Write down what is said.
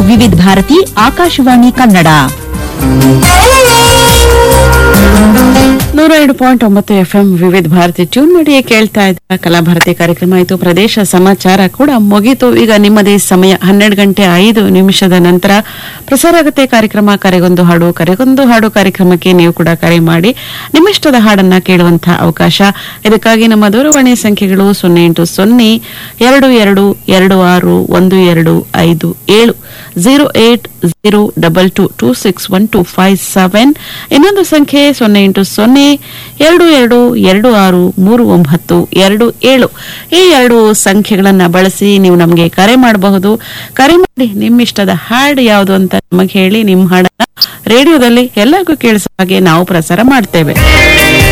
ವಿವಿಧ ಭಾರತಿ ಆಕಾಶವಾಣಿ ಕನ್ನಡ ನೂರ ಎರಡು ಪಾಯಿಂಟ್ ಒಂಬತ್ತು ಎಫ್ಎಂ ವಿವಿಧ ಭಾರತಿ ಟ್ಯೂನ್ ಮಾಡಿ ಕೇಳ್ತಾ ಇದ್ದ ಕಲಾಭಾರತಿ ಕಾರ್ಯಕ್ರಮ ಆಯಿತು ಪ್ರದೇಶ ಸಮಾಚಾರ ಕೂಡ ಮುಗೀತು ಈಗ ನಿಮ್ಮದೇ ಸಮಯ ಹನ್ನೆರಡು ಗಂಟೆ ಐದು ನಿಮಿಷದ ನಂತರ ಪ್ರಸಾರ ಆಗುತ್ತೆ ಕಾರ್ಯಕ್ರಮ ಕರೆಗೊಂದು ಹಾಡು ಕರೆಗೊಂದು ಹಾಡು ಕಾರ್ಯಕ್ರಮಕ್ಕೆ ನೀವು ಕೂಡ ಕರೆ ಮಾಡಿ ನಿಮ್ಮಿಷ್ಟದ ಹಾಡನ್ನ ಕೇಳುವಂತಹ ಅವಕಾಶ ಇದಕ್ಕಾಗಿ ನಮ್ಮ ದೂರವಾಣಿ ಸಂಖ್ಯೆಗಳು ಸೊನ್ನೆ ಎಂಟು ಸೊನ್ನೆ ಎರಡು ಎರಡು ಎರಡು ಆರು ಒಂದು ಎರಡು ಐದು ಏಳು zero eight zero double two two six one two five seven ಇನ್ನೊಂದು ಸಂಖ್ಯೆ ಸೊನ್ನೆ ಎಂಟು ಸೊನ್ನೆ ಎರಡು ಎರಡು ಎರಡು ಆರು ಮೂರು ಒಂಬತ್ತು ಎರಡು ಏಳು ಈ ಎರಡು ಸಂಖ್ಯೆಗಳನ್ನ ಬಳಸಿ ನೀವು ನಮಗೆ ಕರೆ ಮಾಡಬಹುದು ಕರೆ ಮಾಡಿ ನಿಮ್ಮಿಷ್ಟದ ಹಾಡ್ ಯಾವುದು ಅಂತ ನಮಗೆ ಹೇಳಿ ನಿಮ್ಮ ಹಾಡನ್ನ ರೇಡಿಯೋದಲ್ಲಿ ಎಲ್ಲರಿಗೂ ಕೇಳಿಸೋ ಹಾಗೆ ನಾವು ಪ್ರಸಾರ ಮಾಡ್ತೇವೆ